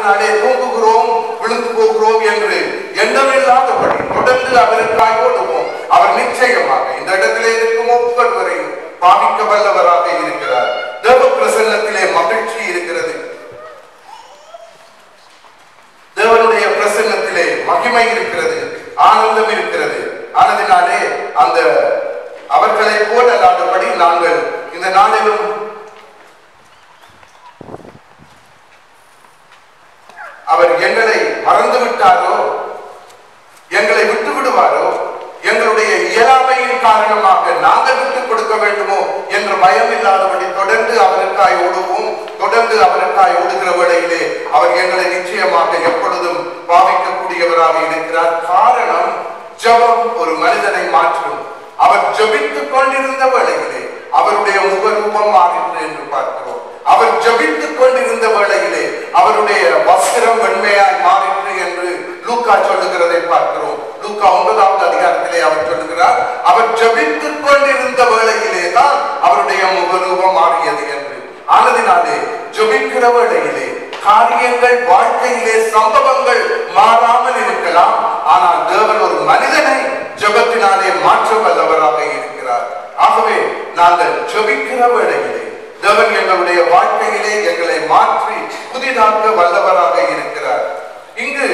அதனாலே தூங்குகிறோம் விழுந்து போகிறோம் என்று எண்ணமில்லாதபடி தொடர்ந்து அவருக்காய் ஓடுவோம் அவர் நிச்சயமாக இந்த இடத்திலே இருக்கும் ஒவ்வொருவரையும் பாவிக்க வல்லவராக இருக்கிறார் தேவ பிரசன்னத்திலே மகிழ்ச்சி இருக்கிறது தேவனுடைய பிரசன்னத்திலே மகிமை இருக்கிறது ஆனந்தம் இருக்கிறது ஆனதினாலே அந்த அவர்களைப் போல அல்லாதபடி நாங்கள் இந்த நாளிலும் அவர் எங்களை மறந்து விட்டாரோ எங்களை விட்டு விடுவாரோ எங்களுடைய இயலாமையின் காரணமாக நாங்கள் விட்டுக் கொடுக்க வேண்டுமோ என்ற பயம் இல்லாதபடி தொடர்ந்து அவருக்காய் ஓடுவோம் தொடர்ந்து அவருக்காய் ஓடுகிற வேளையிலே அவர் எங்களை நிச்சயமாக எப்பொழுதும் பாவிக்கக்கூடியவராக இருக்கிறார் காரணம் ஜெபம் ஒரு மனிதனை மாற்றும் அவர் ஜெபித்துக் கொண்டிருந்த வேளையிலே அவருடைய முகரூபம் மாறிற்று என்று பார்க்கிறோம் அவர் ஜெபித்துக் கொண்டிருந்த வேளையிலே அவருடைய வஸ்திரம் வெண்மையாய் மாறிற்று என்று லூக்கா சொல்லுகிறதை பார்க்கிறோம் லூக்கா ஒன்பதாவது அதிகாரத்திலே அவர் சொல்லுகிறார் அவர் ஜெபித்துக் கொண்டிருந்த வேளையிலே தான் அவருடைய முகரூபம் மாறியது என்று ஆனதினாலே ஜெபிக்கிற வேளையிலே காரியங்கள் வாழ்க்கையிலே சம்பவங்கள் மாறாமல் இருக்கலாம் ஆனால் தேவன் ஒரு மனிதனை ஜெபத்தினாலே மாற்ற வல்லவராக இருக்கிறார் ஆகவே நாங்கள் ஜெபிக்கிற வேளையிலே தேவன் எங்களுடைய வாழ்க்கையிலே எங்களை மாற்றி புதிதாக்க வல்லவராக இருக்கிறார் இங்கு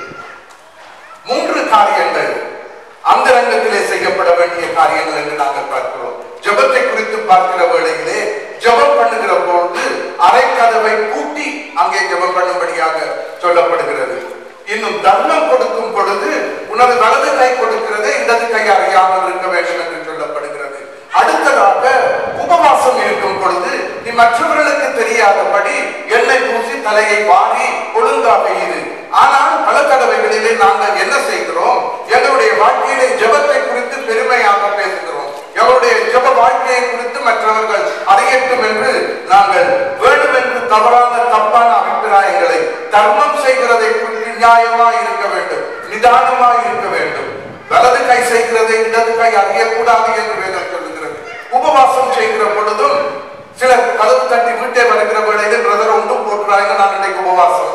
மூன்று காரியங்கள் அந்த ரங்கத்திலே செய்யப்பட வேண்டிய காரியங்கள் என்று நாங்கள் பார்க்கிறோம் ஜெபத்தை குறித்து பார்க்கிற வேளையிலே ஜெபம் பண்ணுகிற பொழுது அரைக்கதவை பூட்டி அங்கே ஜெபம் பண்ணும்படியாக சொல்லப்படுகிறது இன்னும் தர்மம் கொடுக்கும் பொழுது உனது வலது கை கொடுக்கிறது இடது கை அறியாமல் இருக்க வேண்டும் என்று சொல்லப்படுகிறது அடுத்ததாக உபவாசம் இருக்கும் பொழுது நீ மற்றவர்களுக்கு தெரியாதபடி எண்ணெய் பூசி தலையை வாரி ஒழுங்காக இரு ஆனால் பல தடவைகளிலே நாங்கள் என்ன செய்கிறோம் எங்களுடைய வாழ்க்கையிலே ஜெபத்தை குறித்து பெருமையாக பேசுகிறோம் எங்களுடைய ஜெப வாழ்க்கையை குறித்து மற்றவர்கள் அறியட்டும் என்று நாங்கள் வேண்டுமென்று தவறான தப்பான அபிப்பிராயங்களை தர்மம் செய்கிறதை குறித்து நியாயமாய் இருக்க வேண்டும் நிதானமாய் இருக்க வேண்டும் வலது கை செய்கிறதை இடது கை அறியக்கூடாது என்று வேதம் சொல்லுகிறது உபவாசம் செய்கிற பொழுதும் சிலர் கதவு தட்டி வீட்டே வருகிற வேளையிலே பிரதர் ஒன்றும் போட்டுறாங்க நான் இன்னைக்கு உபவாசம்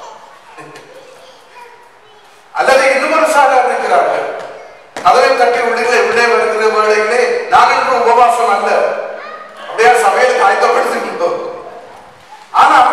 அல்லது இன்னும் ஒரு சாரார் இருக்கிறார்கள் கதவை தட்டி உள்ளே உள்ளே வருகிற வேளையிலே நான் இன்று உபவாசம் அல்ல அப்படியே சமையல் ஆயத்தப்படுத்துகின்றோம் ஆனால்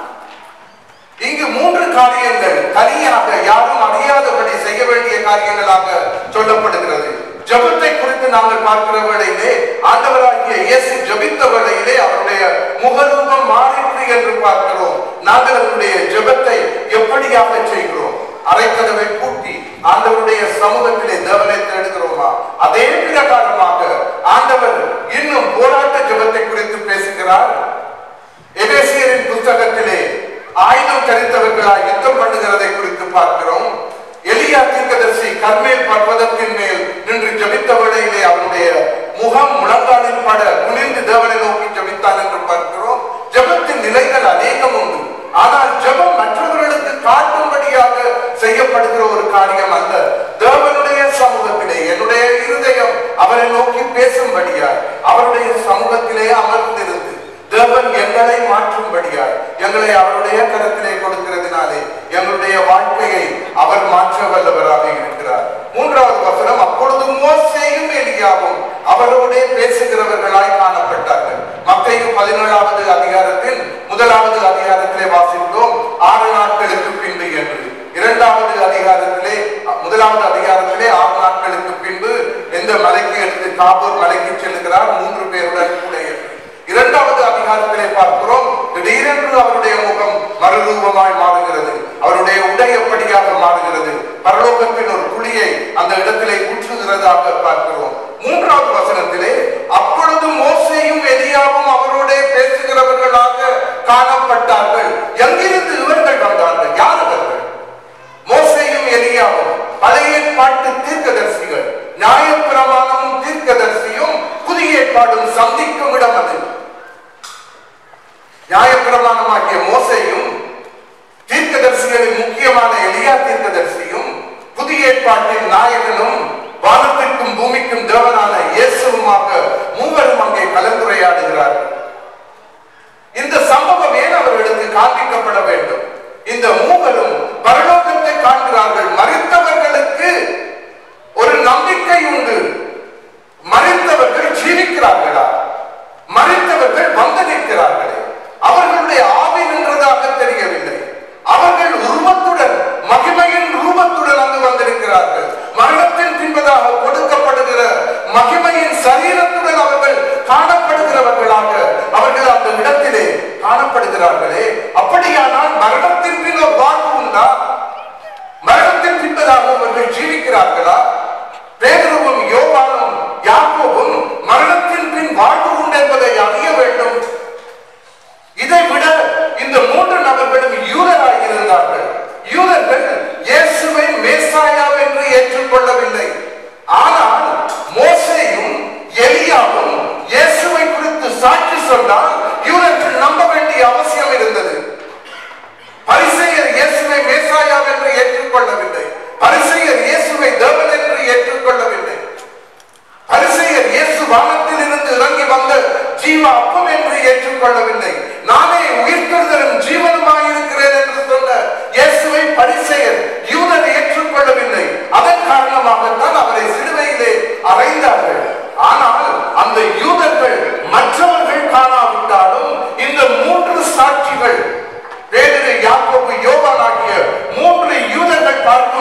இங்கு மூன்று காரியங்கள் தனியாக யாரும் அறியாதபடி செய்ய வேண்டிய காரியங்களாக சொல்லப்படுகிறது ஜெபத்தை குறித்து நாங்கள் பார்க்கிற வேளையிலே ஆண்டவராகிய இயேசு ஜெபித்த வேளையிலே அவருடைய முகரூபம் மாறிற்று என்று பார்க்கிறோம் நாங்கள் அவருடைய ஜெபத்தை எப்படியாக செய்கிறோம் அரைக்கதவை பூட்டி ஆண்டவருடைய சமூகத்திலே தேவனை தேடுகிறோமா அதே பிரகாரமாக ஆண்டவர் இன்னும் போராட்ட ஜெபத்தை குறித்து பேசுகிறார் எபேசியரின் புஸ்தகத்திலே ஆயுதம் தரித்தவர்களாய் யுத்தம் பண்ணுகிறதை குறித்து பார்க்கிறோம் எலியா தீர்க்கதரிசி கர்மேல் பர்வதத்தின் மேல் நின்று ஜபித்த வேளையிலே அவனுடைய முகம் முழங்காலில் பட குனிந்து தேவனை நோக்கி ஜபித்தான் என்று பார்க்கிறோம் ஜபத்தின் நிலைகள் அநேகம் உண்டு ஆனால் ஜபம் மற்றவர்களுக்கு காட்டும்படியாக செய்யப்படுகிற ஒரு காரியம் அல்ல தேவனுடைய சமூகத்திலே என்னுடைய இருதயம் அவரை நோக்கி பேசும்படியாய் அவருடைய சமூகத்திலே அமர்ந்திருந்து தேவன் எங்களை மாற்றும்படியாய் எங்களை அவருடைய கரத்திலே கொடுக்கிறதுனாலே எங்களுடைய வாழ்க்கையை அவர் மாற்ற வல்லவராக இருக்கிறார் மூன்றாவது வசனம் அப்பொழுது மோசேயும் எலியாவும் அவரோடே பேசுகிறவர்களாய் காணப்பட்டார்கள் மத்தைக்கு பதினேழாவது அதிகாரத்தில் முதலாவது அதிகாரத்திலே வாசித்தோம் ஆறு நாட்களுக்கு பின்பு என்று இரண்டாவது அதிகாரத்திலே முதலாவது அதிகாரத்திலே ஆறு நாட்களுக்கு பின்பு எந்த மலைக்கு எடுத்து காபூர் மலைக்கு செல்லுகிறார் மூன்று பேருடன் கூட என்று இரண்டாவது அதிகாரத்திலே பார்க்கிறோம் திடீரென்று அவருடைய முகம் மறுரூபமாய் மாறுகிறது அவருடைய உடை எப்படியாக மாறுகிறது பரலோகத்தின் ஒரு குழியை அந்த இடத்திலே ஊற்றுகிறதாக பார்க்கிறோம் மூன்றாவது வசனத்திலே அப்பொழுது மோசேயும் எலியாவும் அவரோடே பேசுகிறவர்களாக காணப்பட்டார்கள் எங்கிருந்து இவர்கள் வந்தார்கள் யார் இவர்கள் மோசேயும் எலியாவும் பழைய ஏற்பாட்டு தீர்க்கதரிசிகள் நியாயப்பிரமாணமும் தீர்க்கதரிசியும் புதிய ஏற்பாடும் சந்திக்கும் இடம் அது நியாயப்பிரமாணமாகிய மோசையும் தீர்க்கதரிசிகளின் முக்கியமான எலியா தீர்க்கதரிசியும் புதிய ஏற்பாட்டின் நாயகனும் வானத்திற்கும் பூமிக்கும் தேவனான இயேசுவுமாக மூவரும் அங்கே கலந்துரையாடுகிறார்கள் இந்த சம்பவம் ஏன் அவர்களுக்கு காண்பிக்கப்பட வேண்டும் இந்த மூன்று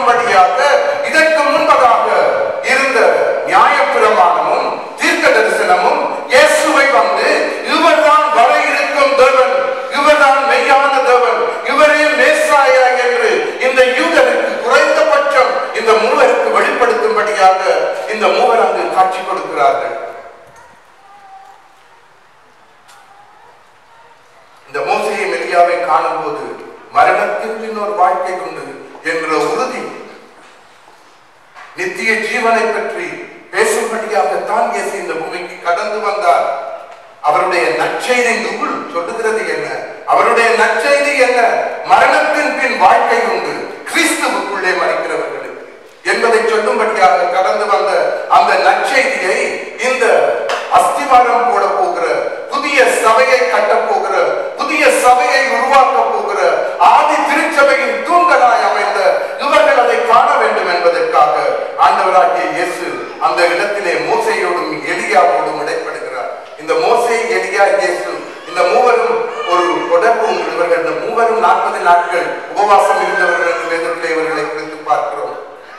கொடுக்கும்படியாக இதற்கு முன்பதாக இருந்த நியாயப்பிரமாணமும் தீர்க்க தரிசனமும் இயேசுவை வந்து இவர்தான் வர இருக்கும் தேவன் இவர்தான் மெய்யான தேவன் இவரே மேசாயா என்று இந்த யூதருக்கு குறைந்தபட்சம் இந்த மூவருக்கு வெளிப்படுத்தும்படியாக இந்த மூவர் அங்கு காட்சி கொடுக்கிறார்கள் இந்த மோசையும் எலியாவை காணும்போது மரணத்தின் பின் ஒரு வாழ்க்கை உண்டு என்ற உறுதி நித்திய ஜீவனை பற்றி பேசும்படியாகத்தான் இயேசு இந்த பூமிக்கு கடந்து வந்தார் அவருடைய நற்செய்தி நூல் சொல்லுகிறது என்ன அவருடைய நற்செய்தி என்ன மரணத்தின் பின் வாழ்க்கை உண்டு கிறிஸ்துவுக்குள்ளே மறிக்கிறவர்களுக்கு என்பதை சொல்லும்படியாக கடந்து வந்த அந்த நற்செய்தியை இந்த அஸ்திவாரம் போட போகிற புதிய சபையை கட்டப் போகிற புதிய சபையை உருவாக்க போகிற ஆதி திருச்சபையின் தூண்களாய் அமைந்த இவர்கள் அதை காண வேண்டும் என்பதற்காக ஆண்டவராகிய இயேசு அந்த இடத்திலே மோசையோடும் எலியாவோடும் இடைப்படுகிறார் இந்த மோசே எலியா இயேசு இந்த மூவரும் ஒரு தொடர்பு உண்டு இவர்கள் இந்த மூவரும் நாற்பது நாட்கள் உபவாசம் இருந்தவர்கள் என்று வேதத்திலே இவர்களை குறித்து பார்க்கிறோம்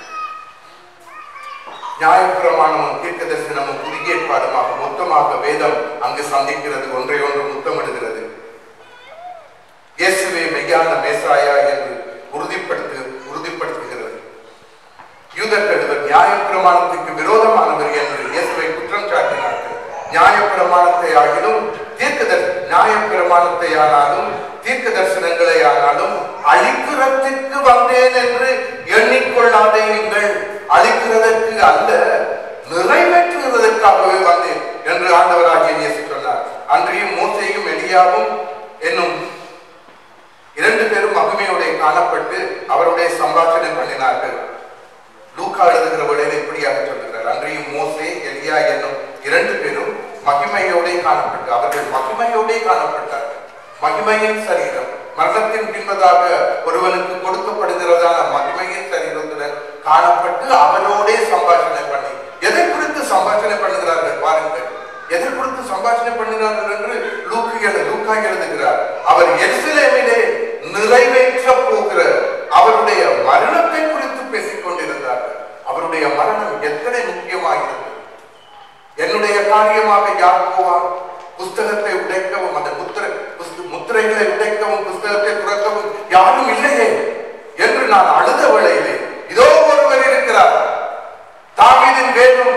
நியாயப்பிரமாணமும் தீர்க்க தரிசனமும் புதிய ஏற்பாடுமாக மொத்தமாக வேதம் அங்கு சந்திக்கிறது ஒன்றை ஒன்று முத்தமிடுகிறது இயேசுவே மெய்யான மேசாயா என்று உறுதிப்படுத்து உறுதிப்படுத்துகிறது யூதர்கள் இவர் நியாயப்பிரமாணத்துக்கு விரோதமானவர் என்று இயேசுவை குற்றம் சாட்டினார்கள் நியாயப்பிரமாணத்தை ஆகிலும் தீர்க்க நியாயப்பிரமாணத்தை ஆனாலும் தீர்க்க தரிசனங்களை ஆனாலும் அழிக்கிறதற்கு வந்தேன் என்று எண்ணிக்கொள்ளாதேயுங்கள் அழிக்கிறதற்கு அல்ல நிறைவேற்றுவதற்காகவே வந்தேன் என்று ஆண்டவராகிய இயேசு சொன்னார் அன்றையும் மோசையும் எலியாவும் என்னும் இரண்டு பேரும் மகிமையோட காணப்பட்டு அவருடைய சம்பாஷணை பண்ணினார்கள் லூக்கா எழுதுகிற வேளையில் இப்படியாக சொல்லுகிறார் அன்றையும் மோசே எலியா என்னும் இரண்டு பேரும் மகிமையோட காணப்பட்டு அவர்கள் மகிமையோட காணப்பட்டார்கள் மகிமையின் சரீரம் மரணத்தின் பின்பதாக ஒருவனுக்கு கொடுக்கப்படுகிறதான மகிமையின் சரீரத்துடன் காணப்பட்டு அவனோடே சம்பாஷணை பண்ணி எதை குறித்து சம்பாஷணை பண்ணுகிறார்கள் பாருங்கள் எதை குறித்து சம்பாஷணை பண்ணினார்கள் என்று லூக்கு எழு லூக்கா எழுதுகிறார் அவர் எருசலேமிலே நிறைவேற்ற போகிற அவருடைய மரணத்தை குறித்து பேசிக் கொண்டிருந்தார்கள் அவருடைய மரணம் எத்தனை முக்கியமாகிறது என்னுடைய காரியமாக யார் போவார் புஸ்தகத்தை உடைக்கவும் அந்த முத்திரை புஸ்த- முத்திரைகளை உடைக்கவும் புஸ்தகத்தை துறக்கவும் யாரும் இல்லையே என்று நான் அழுத வேளையிலே இதோ ஒருவர் இருக்கிறார் தாவீதின் வேலும்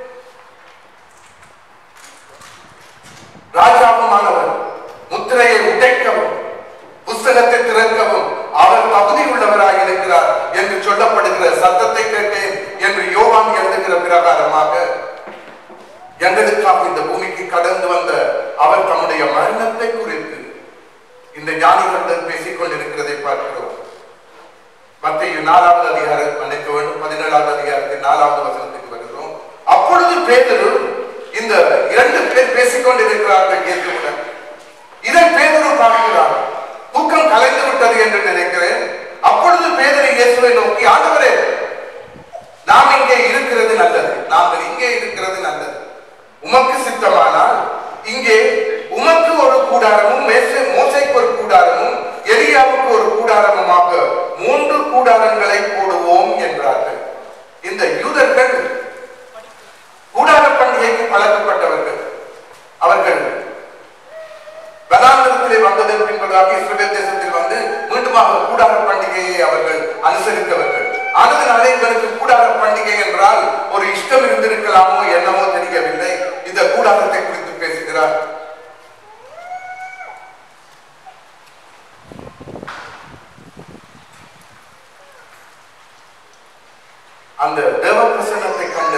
ராஜாவுமானவர் முத்திரையை உடைக்கவும் புஸ்தகத்தை திறக்கவும் அவர் தகுதி உள்ளவராய் இருக்கிறார் என்று சொல்லப்படுகிற சத்தத்தை கேட்டேன் என்று யோவான் எழுதுகிற பிரகாரமாக எங்களுக்காக இந்த பூமிக்கு கடந்து வந்த அவர் தம்முடைய மரணத்தை குறித்து இந்த ஞானிகளுடன் பேசிக் கொண்டிருக்கிறதை பார்க்கிறோம் மத்திய நாலாவது அதிகாரம் மன்னிக்க வேண்டும் பதினேழாவது அதிகாரத்தின் நாலாவது வசனத்துக்கு வருகிறோம் அப்பொழுது பேதுரு இந்த இரண்டு பேர் பேசிக் கொண்டிருக்கிறார்கள் இயேசுவுடன் இதை பேதுரு பார்க்கிறார் தூக்கம் கலைந்து விட்டது என்று நினைக்கிறேன் அப்பொழுது பேதுரு இயேசுவை நோக்கி ஆண்டவரே நாம் இங்கே இருக்கிறது நல்லது நாங்கள் இங்கே இருக்கிறது நல்லது உமக்கு சித்தமானால் இங்கே உமக்கு ஒரு கூடாரமும் மேசை மோசைக்கு ஒரு கூடாரமும் எலியாவுக்கு ஒரு கூடாரமுமாக மூன்று கூடாரங்களை போடுவோம் என்றார்கள் இந்த யூதர்கள் கூடார பண்டிகைக்கு பழக்கப்பட்டவர்கள் அவர்கள் வனாந்திரத்திலே வந்ததன் பின்பதாக இஸ்ரவேல் தேசத்தில் வந்து மீண்டுமாக கூடார பண்டிகையை அவர்கள் அனுசரித்தவர்கள் ஆனதுனாலே இவருக்கு கூடார பண்டிகை என்றால் ஒரு இஷ்டம் இருந்திருக்கலாமோ என்னமோ தெரியவில்லை இந்த கூடாரத்தை குறித்து பேசுகிறார் அந்த தேவ பிரசன்னத்தை கண்ட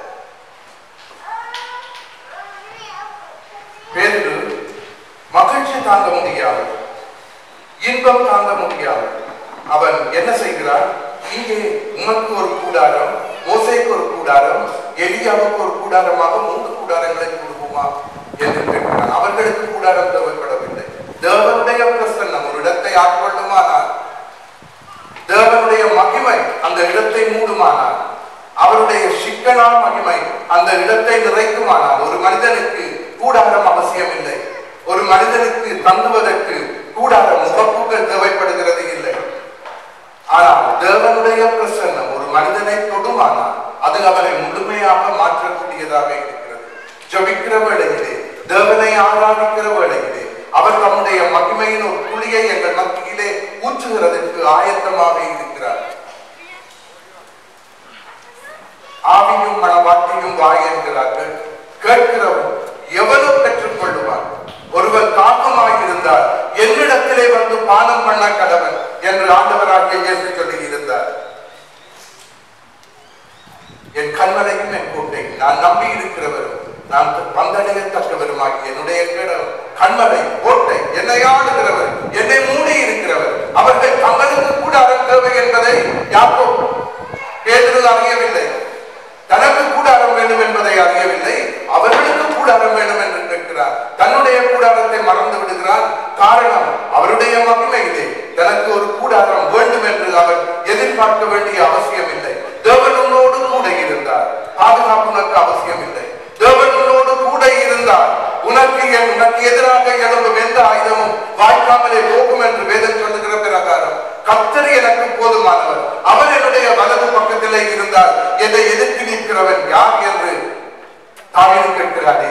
பேரு மகிழ்ச்சி தாங்க முடியாமல் இன்பம் தாங்க முடியாமல் அவன் என்ன செய்கிறான் இங்கே உமக்கு ஒரு கூடாரம் மோசைக்கு ஒரு கூடாரம் எலியாவுக்கு ஒரு கூடாரமாக மூன்று கூடாரங்களை கொடுக்குமா என்று கேட்கிறான் அவர்களுக்கு கூடாரம் தேவைப்படவில்லை தேவனுடைய பிரசன்னம் ஒரு இடத்தை ஆட்கொள்ளுமானால் தேவனுடைய மகிமை அந்த இடத்தை மூடுமானால் அவருடைய சிக்கலான மகிமை அந்த இடத்தை நிறைக்குமானால் ஒரு மனிதனுக்கு கூடாரம் அவசியம் இல்லை ஒரு மனிதனுக்கு தங்குவதற்கு கூடார முகப்புகள் தேவைப்படுகிறது இல்லை ஆனால் தேவனுடைய பிரசன்னம் ஒரு மனிதனை தொடுமானால் அது அவனை முழுமையாக மாற்றக்கூடியதாக இருக்கிறது ஜபிக்கிற வேளையிலே தேவனை ஆராதிக்கிற வேளையிலே அவர் தம்முடைய மகிமையின் ஒரு துளியை எங்கள் மத்தியிலே ஊற்றுகிறதற்கு ஆயத்தமாக இருக்கிறார் ஆவியும் மனவாட்டியும் வாய் என்கிறார்கள் கேட்கிறவன் எவனும் பெற்றுக் கொள்ளுவான் ஒருவன் தாக்கமாயிருந்தால் என்னிடத்திலே வந்து பானம் பண்ண கடவன் என்று ஆண்டவராகிய இயேசு சொல்லி இருந்தார் என் கண்மலையும் என் கோட்டை நான் நம்பி இருக்கிறவரும் நான் பந்தடையத்தக்கவருமாகி என்னுடைய கிடம் கண்மலை கோட்டை என்னை ஆளுகிறவர் என்னை மூடி இருக்கிறவர் அவர்கள் தங்களுக்கு கூட அறம் தேவை என்பதை யாக்கோ பேதரு அறியவில்லை தனக்கு கூடாரம் வேண்டும் என்பதை அறியவில்லை அவர்களுக்கு கூடாரம் வேண்டும் என்று கேட்கிறார் தன்னுடைய கூடாரத்தை மறந்து விடுகிறார் காரணம் அவருடைய மகிமையிலே தனக்கு ஒரு கூடாரம் வேண்டும் என்று அவர் எதிர்பார்க்க வேண்டிய அவசியம் இல்லை தேவன் உன்னோடு கூட இருந்தார் பாதுகாப்பு உனக்கு அவசியம் இல்லை தேவன் உன்னோடு கூட இருந்தார் உனக்கு என் உனக்கு எதிராக எழும்பும் எந்த ஆயுதமும் வாய்க்காமலே போகும் என்று வேதம் சொல்லுகிற பிரகாரம் கத்தர் எனக்கு போதுமானவர் அவர் என்னுடைய வலது பக்கத்திலே இருந்தால் என்னை எதிர்த்து நிற்கிறவன் யார் என்று தாவீது கேட்கிறாரே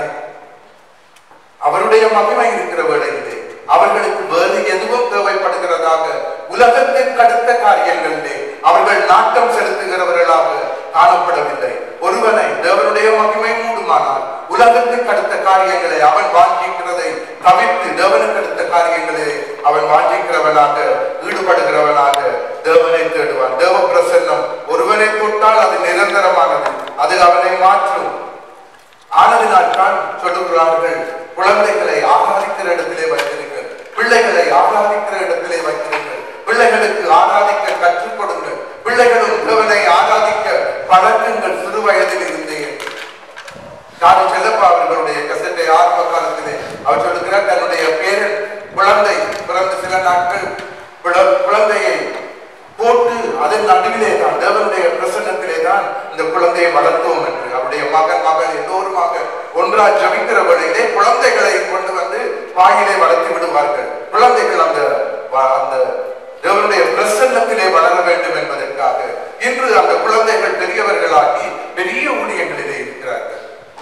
அவருடைய மகிமை இருக்கிற வேளையிலே அவர்களுக்கு வேறு எதுவும் தேவைப்படுகிறதாக உலகத்திற்கு அடுத்த காரியங்களிலே அவர்கள் நாட்டம் செலுத்துகிறவர்களாக காணப்படவில்லை ஒருவனை தேவனுடைய மகிமை மூடுமானால் உலகத்துக்கு அடுத்த காரியங்களை அவன் வாஞ்சிக்கிறதை தவிர்த்து தேவனுக்கு அடுத்த காரியங்களே அவன் வாஞ்சிக்கிறவனாக ஈடுபடுகிறவனாக தேவனை தேடுவான் தேவ பிரசன்னம் ஒருவனை தொட்டால் அது நிரந்தரமானது அது அவனை மாற்றும் ஆனதினால் தான் சொல்லுகிறார்கள் குழந்தைகளை ஆராதிக்கிற இடத்திலே வைத்திருங்கள் பிள்ளைகளை ஆராதிக்கிற இடத்திலே வைத்திருங்கள் பிள்ளைகளுக்கு ஆராதிக்க கற்றுக் கொடுங்கள் பிள்ளைகளும் தேவனை ஆராதிக்க பழக்கங்கள் சிறு வயதில் இருந்தே காடு செல்லப்பா அவர்களுடைய கசட்டை ஆரம்ப காலத்திலே அவர் சொல்லுகிறார் தன்னுடைய பேரன் குழந்தை பிறந்த சில நாட்கள் குழ- குழந்தையை போட்டு அதன் நடுவிலே தான் தேவனுடைய பிரசன்னத்திலே தான் இந்த குழந்தையை வளர்த்தோம் என்று அவருடைய மகன் மகள் எல்லோருமாக ஒன்றா ஜபிக்கிற வழியிலே குழந்தைகளை கொண்டு வந்து வாயிலே வளர்த்து விடுவார்கள் குழந்தைகள் அந்த வ- அந்த தேவனுடைய பிரசன்னத்திலே வளர வேண்டும் என்பதற்காக இன்று அந்த குழந்தைகள் பெரியவர்களாகி பெரிய ஊழியங்களிலே இருக்கிறார்கள்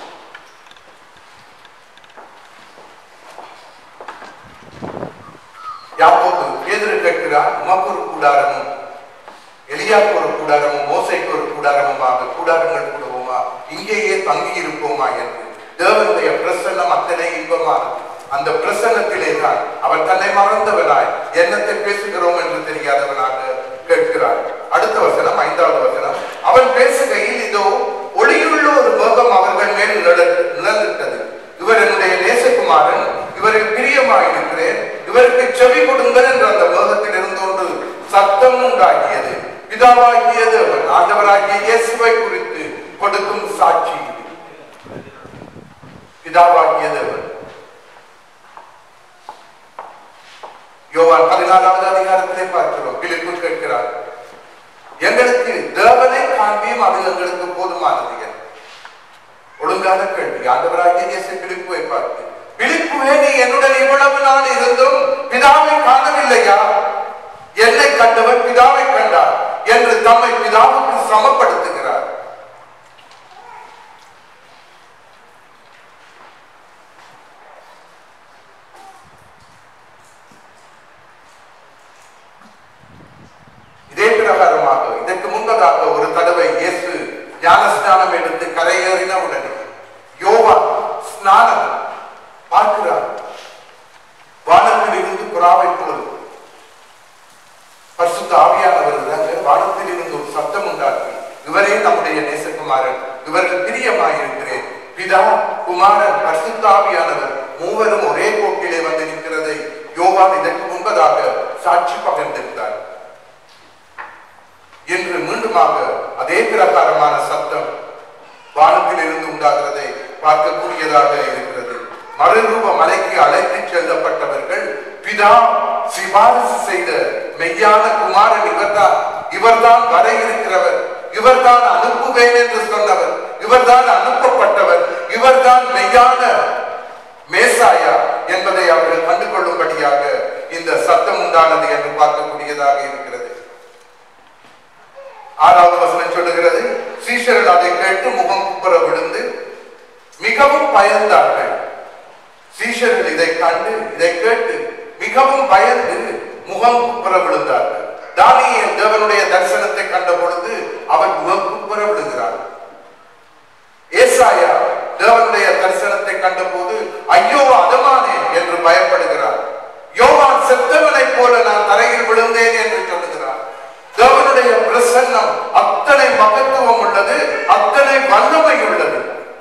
யாக்கோபு பேதுரு கேட்கிறார் உமக்கு ஒரு கூடாரமும் எலியாக்கு ஒரு கூடாரமும் மோசைக்கு ஒரு கூடாரமுமாக கூடாரங்கள் கூடுவோமா இங்கேயே தங்கி இருப்போமா என்று தேவனுடைய பிரசன்னம் அத்தனை இன்பமானது அந்த பிரசன்னத்திலே தான் அவன் தன்னை மறந்தவனாய் என்னத்தை பேசுகிறோம் என்று தெரியாதவனாக கேட்கிறார் அடுத்த வசனம் ஐந்தாவது வசனம் அவன் பேசுகையில் இதோ ஒளியுள்ள ஒரு மேகம் அவர்கள் மேல் நிழல் நிழலிட்டது இவர் என்னுடைய நேசகுமாரன் இவரில் பிரியமாயிருக்கிறேன் இவருக்கு செவி கொடுங்கள் என்று அந்த மேகத்தில் இருந்தோன்று சத்தம் உண்டாகியது பிதாவாகியது அவன் ஆண்டவராகிய இயேசுவை குறித்து கொடுக்கும் சாட்சி இது. பிதாவாகியது அவன் யோவான் பதினாலாவது அதிகாரத்திலே பார்க்கிறோம் பிலிப்பு கேட்கிறார் எங்களுக்கு தேவனை காண்பியும் அது எங்களுக்கு போதுமானது என்று ஒழுங்கான கேள்வி ஆண்டவராகிய இயேசு பிலிப்புவை பார்த்து பிலிப்புவே நீ என்னுடன் இவ்வளவு நாள் இருந்தும் பிதாவை காணவில்லையா என்னை கண்டவன் பிதாவை கண்டார் என்று தம்மை பிதாவுக்கு சமப்படுத்துகிறார் இதே பிரகாரமாக இதற்கு முன்பதாக ஒரு தடவை இயேசு ஞானஸ்நானம் எடுத்து கரையேறின உடனே யோவா ஸ்நானம் பார்க்கிறார் வானத்தில் இருந்து புறாவை போல் பரிசுத்த ஆவியானவர் தாங்க வானத்தில் இருந்து ஒரு சத்தம் உண்டாக்கி இவரே நம்முடைய நேசகுமாரன் இவர்கள் பிரியமாயிருக்கிறேன் பிதா குமாரன் பரிசுத்த ஆவியானவர் மூவரும் ஒரே கோட்டிலே வந்து நிற்கிறதை யோவான் இதற்கு முன்பதாக சாட்சி பகிர்ந்திருந்தார் என்று மீண்டுமாக அதே பிரகாரமான சத்தம் வானத்தில் இருந்து உண்டாகிறதை பார்க்கக்கூடியதாக இருக்கிறது மறுரூப மலைக்கு அழைத்து செல்லப்பட்டவர்கள் பிதா சிபாரிசு செய்த மெய்யான குமாரன் இவர்தான் இவர்தான் வர இருக்கிறவர் இவர்தான் அனுப்புவேன் என்று சொன்னவர் இவர்தான் அனுப்பப்பட்டவர் இவர்தான் மெய்யான மேசாயா என்பதை அவர்கள் கண்டு கொள்ளும்படியாக இந்த சத்தம் உண்டானது என்று பார்க்கக்கூடியதாக இருக்கிறது ஆறாவது வசனம் சொல்லுகிறது சீஷர்கள் அதை கேட்டு முகம் குப்புற விழுந்து மிகவும் பயந்தார்கள் சீஷர்கள் இதை கண்டு இதை கேட்டு மிகவும் பயந்து முகம் குப்புற விழுந்தார்கள் தானியேல் தேவனுடைய தரிசனத்தை கண்ட பொழுது அவன் முகம் குப்புற விழுகிறான் ஏசாயா தேவனுடைய தரிசனத்தை கண்டபோது ஐயோ அதமானே என்று பயப்படுகிறார் யோவான் செத்தவனைப் போல நான் தரையில் விழுந்தேன் என்று சொல்லுகிறார் தேவனுடைய பிரசன்னம் அத்தனை மகத்துவம் உள்ளது அத்தனை வல்லமை உள்ளது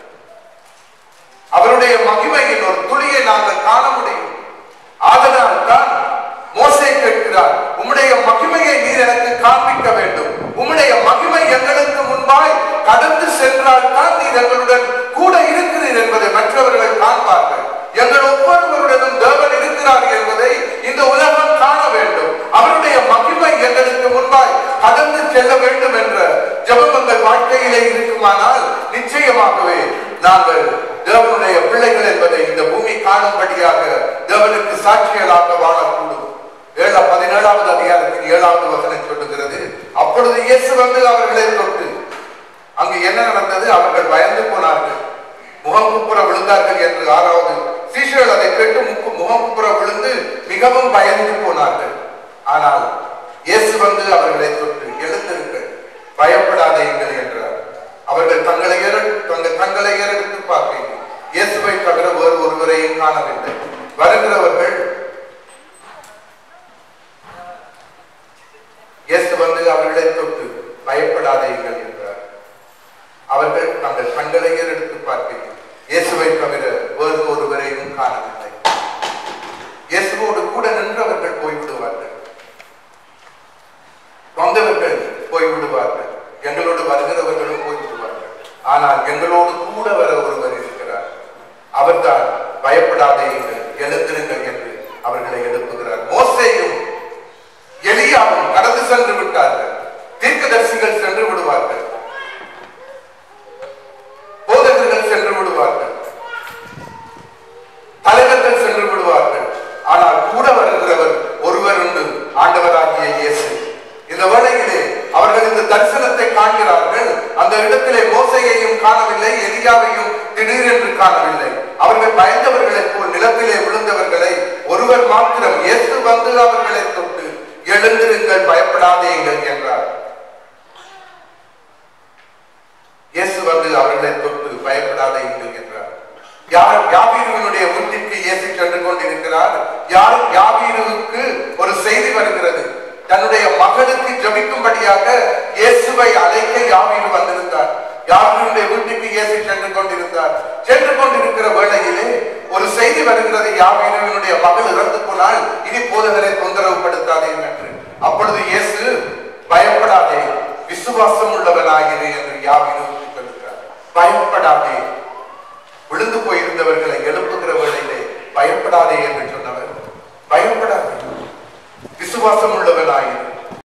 அவருடைய மகிமையின் ஒரு துளியை நாங்கள் காண முடியும் ஆதலால் தான் மோசே கேட்கிறார் உம்முடைய மகிமையை நீர் எனக்கு காண்பிக்க வேண்டும் உம்முடைய மகிமை எங்களுக்கு முன்பாய் கடந்து சென்றால் தான் நீர் எங்களுடன் கூட இருக்கிறீர் என்பதை மற்றவர்கள் காண்பார்கள் எங்கள் ஒவ்வொருவருடனும் தேவன் இருக்கிறார் என்பதை இந்த உலகம் காண வேண்டும் அவருடைய மகிமை எங்களுக்கு முன்பாய் கடந்து செல்ல வேண்டும் என்ற ஜெபம் எங்கள் வாழ்க்கையிலே இருக்குமானால் நிச்சயமாகவே நாங்கள் தேவனுடைய பிள்ளைகள் என்பதை இந்த பூமி காணும்படியாக தேவனுக்கு சாட்சியலாக வாழக்கூடும் ஏழா பதினேழாவது அதிகாரத்தின் ஏழாவது வசனம் சொல்லுகிறது அப்பொழுது இயேசு வந்து அவர்களை தொட்டு அங்கு என்ன நடந்தது அவர்கள் பயந்து போனார்கள் முகம் குப்புற விழுந்தார்கள் என்று ஆறாவது சீஷர்கள் அதை கேட்டு முக்கு முகம் குப்புற விழுந்து மிகவும் பயந்து போனார்கள் ஆனால் இயேசு வந்து அவர்களை தொட்டு எழுந்திருங்கள் பயப்படாதீர்கள் என்றார் அவர்கள் தங்களை ஏற தங்கள் தங்களை ஏறெடுத்து பார்க்க இயேசுவை தவிர வேறு ஒருவரையும் காணவில்லை வருகிறவர்கள் இயேசு வந்து அவர்களை தொட்டு பயப்படாதீர்கள் என்றார் அவர்கள் தங்கள் கண்களை ஏறெடுத்து பார்க்க இயேசுவை தவிர வேறு ஒருவரையும் காணவில்லை இயேசுவோடு கூட நின்றவர்கள் போய்விடுவார்கள் வந்தவர்கள் போய்விடுவார்கள் எங்களோடு வருகிறவர்களும் போய்விடுவார்கள் ஆனால் எங்களோடு கூட வர ஒருவர் இருக்கிறார் அவர்தான் பயப்படாதீர்கள் எழுந்திருங்கள் என்று அவர்களை எழுப்புகிறார் மோசேயும் எலியாவும் கடந்து சென்று விட்டார்கள் தீர்க்கதரிசிகள் சென்று விடுவார்கள் போதகர்கள் சென்று விடுவார்கள் தலைவர்கள் சென்று விடுவார்கள் ஆனால் கூட வருகிறவர் ஒருவர் உண்டு ஆண்டவராகிய இயேசு இந்த வேளையிலே அவர்கள் இந்த தரிசனத்தை காண்கிறார்கள் அந்த இடத்திலே மோசையையும் காணவில்லை எலியாவையும் திடீரென்று காணவில்லை அவர்கள் பயந்தவர்களைப் போல் நிலத்திலே விழுந்தவர்களை ஒருவர் மாத்திரம் இயேசு வந்து அவர்களை தொட்டு எழுந்திருங்கள் பயப்படாதேங்கள் என்றார் இயேசு வந்து அவர்களை தொட்டு பயப்படாதீர்கள் என்றார் யார் யாவீருவினுடைய வீட்டிற்கு இயேசு சென்று கொண்டிருக்கிறார் யார் யாவீருவுக்கு ஒரு செய்தி வருகிறது தன்னுடைய மகளுக்கு ஜபிக்கும்படியாக இயேசுவை அழைக்க யாவீரு வந்திருந்தார் யாவீருடைய வீட்டுக்கு இயேசு சென்று கொண்டிருந்தார் சென்று கொண்டிருக்கிற வேளையிலே ஒரு செய்தி வருகிறது யாவீருவினுடைய மகள் இறந்து போனால் இனி போதகரை தொந்தரவுப்படுத்தாதே என்று அப்பொழுது இயேசு பயப்படாதே விசுவாசம் உள்ளவனாகிறே என்று யாவீருக்கு சொல்லுகிறார் பயப்படாதே விழுந்து போயிருந்தவர்களை எழுப்புகிற வேளையிலே பயப்படாதே என்று சொன்னவர் பயப்படாதே விசுவாசம் உள்ளவனாயிரு